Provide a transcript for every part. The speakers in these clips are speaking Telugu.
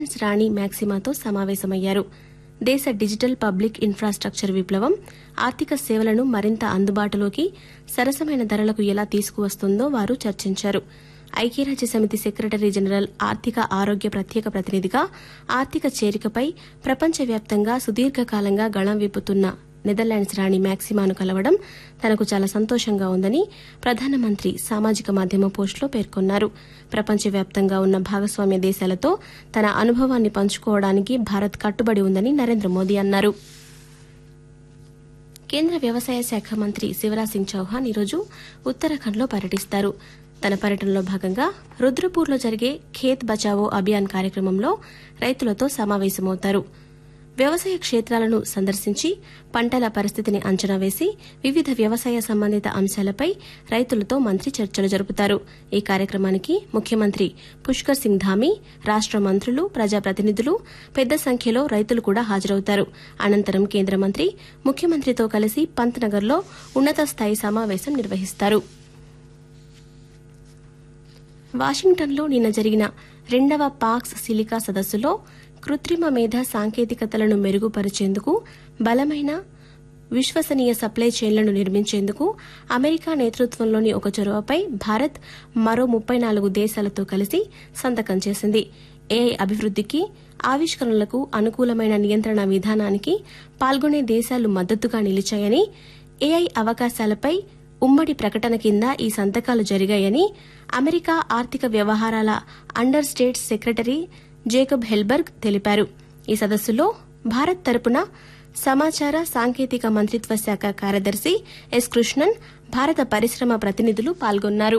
రాణి మ్యాక్సిమాతో సమావేశమయ్యారు దేశ డిజిటల్ పబ్లిక్ ఇన్ఫ్రాస్ట్రక్చర్ విప్లవం ఆర్థిక సేవలను మరింత అందుబాటులోకి సరసమైన ధరలకు ఎలా తీసుకువస్తుందో వారు చర్చించారు ఐక్యరాజ్య సమితి సెక్రటరీ జనరల్ ఆర్థిక ఆరోగ్య ప్రత్యేక ప్రతినిధిగా ఆర్థిక చేరికపై ప్రపంచవ్యాప్తంగా సుదీర్ఘకాలంగా గళం విప్పుతున్న నెదర్లాండ్స్ రాణి మ్యాక్సిమాను కలవడం తనకు చాలా సంతోషంగా ఉందని ప్రధానమంత్రి సామాజిక మాధ్యమ పోస్టులో పేర్కొన్నారు ప్రపంచవ్యాప్తంగా ఉన్న భాగస్వామ్య దేశాలతో తన అనుభవాన్ని పంచుకోవడానికి భారత్ కట్టుబడి ఉందని నరేంద్ర మోదీ అన్నారు కేంద్ర వ్యవసాయ శాఖ మంత్రి శివరాజ్ సింగ్ చౌహాన్ ఈరోజు ఉత్తరాఖండ్లో పర్యటిస్తారు తన పర్యటనలో భాగంగా రుద్రపూర్లో జరిగే ఖేత్ బచావో అభియాన్ కార్యక్రమంలో రైతులతో సమావేశమవుతారు వ్యవసాయ క్షేత్రాలను సందర్శించి పంటల పరిస్థితిని అంచనా వేసి వివిధ వ్యవసాయ సంబంధిత అంశాలపై రైతులతో మంత్రి చర్చలు జరుపుతారు ఈ కార్యక్రమానికి ముఖ్యమంత్రి పుష్కర్ సింగ్ ధామీ రాష్ట మంత్రులు ప్రజాప్రతినిధులు పెద్ద సంఖ్యలో రైతులు కూడా హాజరవుతారు అనంతరం కేంద్ర మంత్రి ముఖ్యమంత్రితో కలిసి పంత్నగర్లో ఉన్నత స్థాయి సమావేశం నిర్వహిస్తారు వాషింగ్టన్లో నిన్న జరిగిన రెండవ పాక్స్ సిలికా సదస్సులో కృత్రిమ మేధ సాంకేతికతలను మెరుగుపరిచేందుకు బలమైన విశ్వసనీయ సప్లై చైన్లను నిర్మించేందుకు అమెరికా నేతృత్వంలోని ఒక చొరవపై భారత్ మరో ముప్పై నాలుగు దేశాలతో కలిసి సంతకం చేసింది ఏఐ అభివృద్దికి ఆవిష్కరణలకు అనుకూలమైన నియంత్రణ విధానానికి పాల్గొనే దేశాలు మద్దతుగా నిలిచాయని ఏఐ అవకాశాలపై ఉమ్మడి ప్రకటన కింద ఈ సంతకాలు జరిగాయని అమెరికా ఆర్థిక వ్యవహారాల under states secretary Jacob Helberg తెలిపారు ఈ సదస్సులో భారత్ తరపున సమాచార సాంకేతిక మంత్రిత్వ శాఖ కార్యదర్శి ఎస్ కృష్ణన్ భారత పరిశ్రమ ప్రతినిధులు పాల్గొన్నారు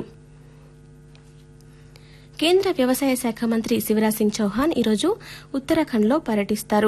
కేంద్ర వ్యవసాయ శాఖ మంత్రి శివరాజ్ సింగ్ చౌహాన్ ఈరోజు ఉత్తరాఖండ్లో పర్యటిస్తారు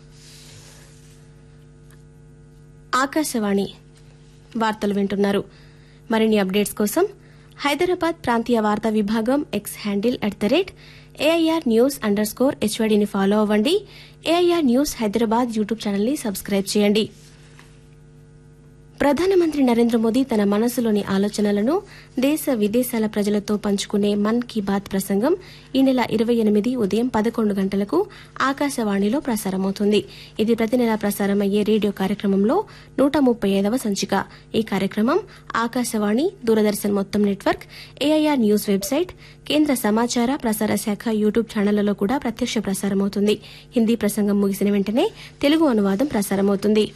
ఆకాశవాణి వార్తలు వింటున్నారు మరిన్ని అప్డేట్స్ కోసం హైదరాబాద్ ప్రాంతీయ వార్తా విభాగం X handle at the rate AIR news under score హెచ్వైడీని ఫాలో అవ్వండి ఏఐఆర్ న్యూస్ హైదరాబాద్ యూట్యూబ్ ఛానల్ని సబ్స్క్రైబ్ చేయండి ప్రధానమంత్రి నరేంద్ర మోదీ తన మనసులోని ఆలోచనలను దేశ విదేశాల ప్రజలతో పంచుకునే మన్ కీ బాత్ ప్రసంగం ఈ నెల ఇరవై ఎనిమిది ఉదయం పదకొండు గంటలకు ఆకాశవాణిలో ప్రసారమవుతుంది ఇది ప్రతి నెల ప్రసారమయ్యే రేడియో కార్యక్రమంలో నూట ముప్పై ఐదవ సంచిక ఈ కార్యక్రమం ఆకాశవాణి దూరదర్శన్ మొత్తం నెట్వర్క్ ఏఐఆర్ న్యూస్ వెబ్సైట్ కేంద్ర సమాచార ప్రసార శాఖ యూట్యూబ్ ఛానళ్లలో కూడా ప్రత్యక్ష ప్రసారమవుతుంది హిందీ ప్రసంగం ముగిసిన వెంటనే తెలుగు అనువాదం ప్రసారమవుతుంది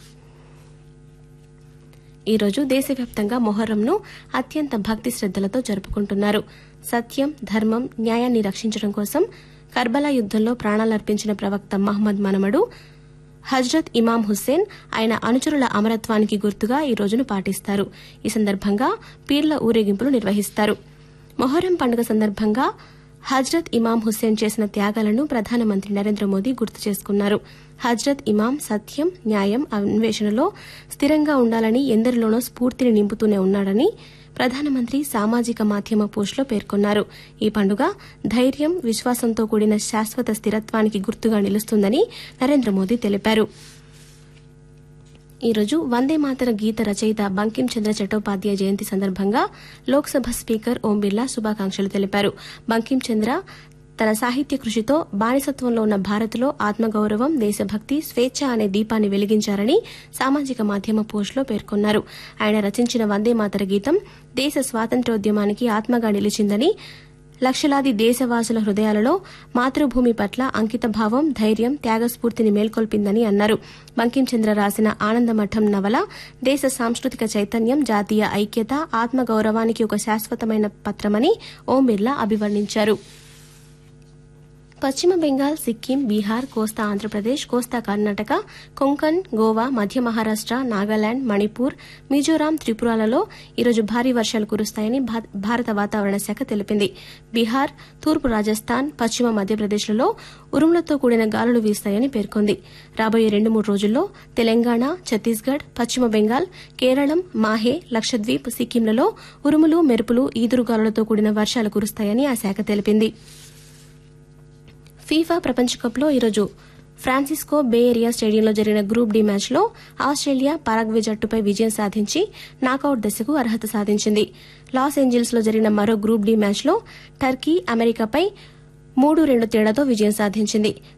ఈ రోజు దేశవ్యాప్తంగా మొహర్రంను అత్యంత భక్తి శ్రద్దలతో జరుపుకుంటున్నారు సత్యం ధర్మం న్యాయాన్ని రక్షించడం కోసం కర్బలా యుద్దంలో ప్రాణాలర్పించిన ప్రవక్త మహమ్మద్ మనమడు హజ్రత్ ఇమాం హుస్సేన్ ఆయన అనుచరుల అమరత్వానికి గుర్తుగా ఈ రోజును పాటిస్తారు ఈ సందర్భంగా పీర్ల ఊరేగింపులు నిర్వహిస్తారు మొహర్రం పండుగ సందర్భంగా హజ్రత్ ఇమాం హుస్సేన్ చేసిన త్యాగాలను ప్రధానమంత్రి నరేంద్ర మోదీ గుర్తు చేసుకున్నారు హజ్రత్ ఇమాం సత్యం న్యాయం అన్వేషణలో స్థిరంగా ఉండాలని ఎందరిలోనో స్ఫూర్తిని నింపుతూనే ఉన్నాడని ప్రధానమంత్రి సామాజిక మాధ్యమ పోస్టులో పేర్కొన్నారు ఈ పండుగ ధైర్యం విశ్వాసంతో కూడిన శాశ్వత స్థిరత్వానికి గుర్తుగా నిలుస్తుందని నరేంద్ర మోదీ తెలిపారు ఈ రోజు వందే మాతర గీత రచయిత బంకిం చంద్ర చట్టోపాధ్యాయ జయంతి సందర్భంగా లోక్సభ స్పీకర్ ఓం బిర్లా శుభాకాంక్షలు తెలిపారు బంకిం చంద్ర తన సాహిత్య కృషితో బానిసత్వంలో ఉన్న భారత్లో ఆత్మగౌరవం దేశభక్తి స్వేచ్ఛ అనే దీపాన్ని వెలిగించారని సామాజిక మాధ్యమ పోస్టులో పేర్కొన్నారు ఆయన రచించిన వందే మాతర గీతం దేశ స్వాతంత్ర్యోద్యమానికి ఆత్మగా నిలిచిందని లక్షలాది దేశవాసుల హృదయాలలో మాతృభూమి పట్ల అంకితభావం ధైర్యం త్యాగస్ఫూర్తిని మేల్కొల్పిందని అన్నారు బంకించంద్ర రాసిన ఆనందమఠం నవల దేశ సాంస్కృతిక చైతన్యం జాతీయ ఐక్యత ఆత్మగౌరవానికి ఒక శాశ్వతమైన పత్రమని ఓం బిర్లా అభివర్ణించారు పశ్చిమ బెంగాల్ సిక్కిం బీహార్ కోస్తా ఆంధ్రప్రదేశ్ కోస్తా కర్ణాటక కొంకన్ గోవా మధ్య మహారాష్ట నాగాలాండ్ మణిపూర్ మిజోరాం త్రిపురాలలో ఈరోజు భారీ వర్షాలు కురుస్తాయని భారత వాతావరణ శాఖ తెలిపింది బీహార్ తూర్పు రాజస్థాన్ పశ్చిమ మధ్యప్రదేశ్లలో ఉరుములతో కూడిన గాలులు వీస్తాయని పేర్కొంది రాబోయే రెండు మూడు రోజుల్లో తెలంగాణ ఛత్తీస్గఢ్ పశ్చిమ బెంగాల్ కేరళం మాహే లక్షద్వీప్ సిక్కింలలో ఉరుములు మెరుపులు ఈదురుగాలులతో కూడిన వర్షాలు కురుస్తాయని ఆ శాఖ తెలిపింది ఫీఫా ప్రపంచ కప్లో ఈరోజు ఫ్రాన్సిస్కో బే ఏరియా స్టేడియంలో జరిగిన గ్రూప్ డి మ్యాచ్లో ఆస్ట్రేలియా పారాగ్వే జట్టుపై విజయం సాధించి నాకౌట్ దశకు అర్హత సాధించింది లాస్ ఏంజల్స్ లో జరిగిన మరో గ్రూప్ డి మ్యాచ్లో టర్కీ అమెరికాపై మూడు రెండు తేడాతో విజయం సాధించింది